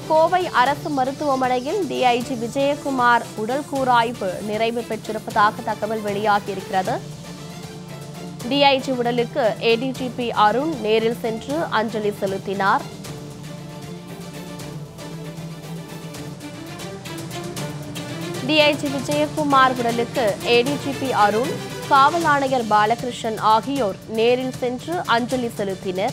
கோவை அரசு மருத்துவமனையில் டிஐஜி விஜயகுமார் உடல் கூராய்வு நிறைவு பெற்றிருப்பதாக தகவல் வெளியாகியிருக்கிறது டிஐஜி உடலுக்கு ஏடிஜிபி அருண் நேரில் சென்று அஞ்சலி செலுத்தினார் டிஐஜி விஜயகுமார் உடலுக்கு ஏடிஜிபி அருண் காவல் ஆணையர் பாலகிருஷ்ணன் ஆகியோர் நேரில் சென்று அஞ்சலி செலுத்தினர்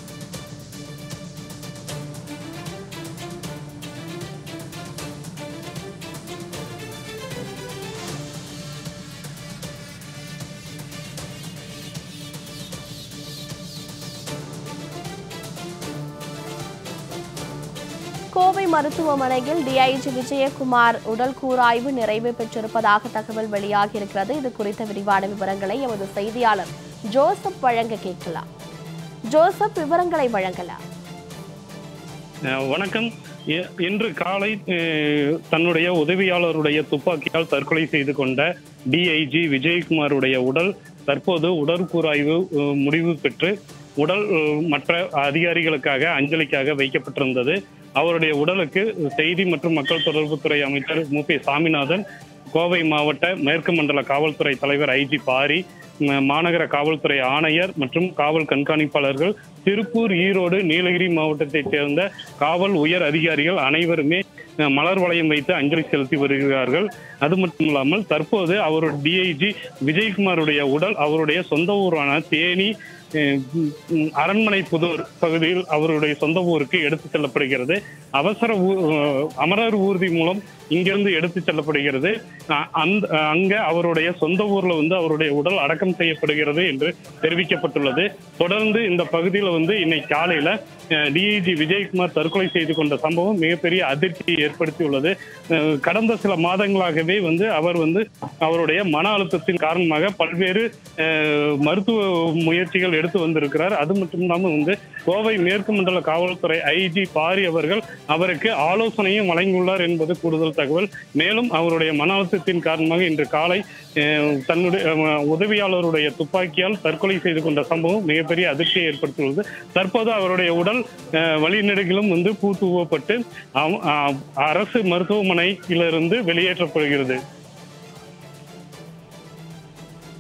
கோவை மருத்துவமனையில் டிஐஜி விஜயகுமார் உடல் கூராய்வு நிறைவு பெற்றிருப்பதாக தகவல் வெளியாகியிருக்கிறது இது குறித்த விரிவான விவரங்களை எமது செய்தியாளர் ஜோசப் வழங்க கேட்கலாம் ஜோசப் விவரங்களை வழங்கலாம் அஹ் வணக்கம் இ- இன்று காலை அஹ், தன்னுடைய உதவியாளருடைய துப்பாக்கியால் தற்கொலை செய்து கொண்ட டிஐஜி விஜயகுமாருடைய உடல் தற்போது உடற்கூராய்வு அஹ், முடிவு பெற்று உடல் அஹ், மற்ற அதிகாரிகளுக்காக அஞ்சலிக்காக வைக்கப்பட்டிருந்தது அவருடைய உடலுக்கு செய்தி மற்றும் மக்கள் தொடர்புத்துறை அமைச்சர் மு பி சாமிநாதன் கோவை மாவட்ட மேற்கு மண்டல காவல்துறை தலைவர் ஐஜி பாரி ம- மாநகர காவல்துறை ஆணையர் மற்றும் காவல் கண்காணிப்பாளர்கள் திருப்பூர் ஈரோடு நீலகிரி மாவட்டத்தைச் சேர்ந்த காவல் உயர் அதிகாரிகள் அனைவருமே அஹ், மலர் வளையம் வைத்து அஞ்சலி செலுத்தி வருகிறார்கள் அது மட்டும் இல்லாமல் தற்போது அவருடைய டிஐஜி விஜயகுமாருடைய உடல் அவருடைய சொந்த ஊரான தேனி அஹ், உம், அரண்மனை புதூர் பகுதியில் அவருடைய சொந்த ஊருக்கு எடுத்து செல்லப்படுகிறது அவசர ஊ- அஹ், அமரர் ஊர்தி மூலம் இங்கிருந்து எடுத்து செல்லப்படுகிறது அ- அந்த அங்க அவருடைய சொந்த ஊர்ல வந்து அவருடைய உடல் அடக்கம் செய்யப்படுகிறது என்று தெரிவிக்கப்பட்டுள்ளது தொடர்ந்து இந்த பகுதியில் வந்து இன்னைக்கு காலையில டிஐஜி விஜயகுமார் தற்கொலை செய்து கொண்ட சம்பவம் மிகப்பெரிய அதிர்ச்சியை ஏற்படுத்தியுள்ளது அஹ், கடந்த சில மாதங்களாகவே வந்து அவர் வந்து அவருடைய மன அழுத்தத்தின் காரணமாக பல்வேறு அஹ், மருத்துவ முயற்சிகள் எடுத்து வந்திருக்கிறார் அது மட்டும் இல்லாமல் வந்து கோவை மேற்கு மண்டல காவல்துறை ஐஜி பாரி அவர்கள் அவருக்கு ஆலோசனையும் வழங்கியுள்ளார் என்பது கூடுதல் தகவல் மேலும் அவருடைய மன அழுத்தத்தின் காரணமாக இன்று காலை அஹ், தன்னுடைய அஹ், உதவியாளருடைய துப்பாக்கியால் தற்கொலை செய்து கொண்ட சம்பவம் மிகப்பெரிய அதிர்ச்சியை ஏற்படுத்தியுள்ளது தற்போது அவருடைய உடல் அஹ், வழிநெடுகிலும் வந்து பூ தூவப்பட்டு அவ- அஹ், அரசு மருத்துவமனையிலிருந்து வெளியேற்றப்படுகிறது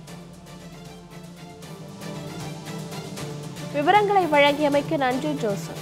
விவரங்களை வழங்கியமைக்கு நன்றி ஜோசப்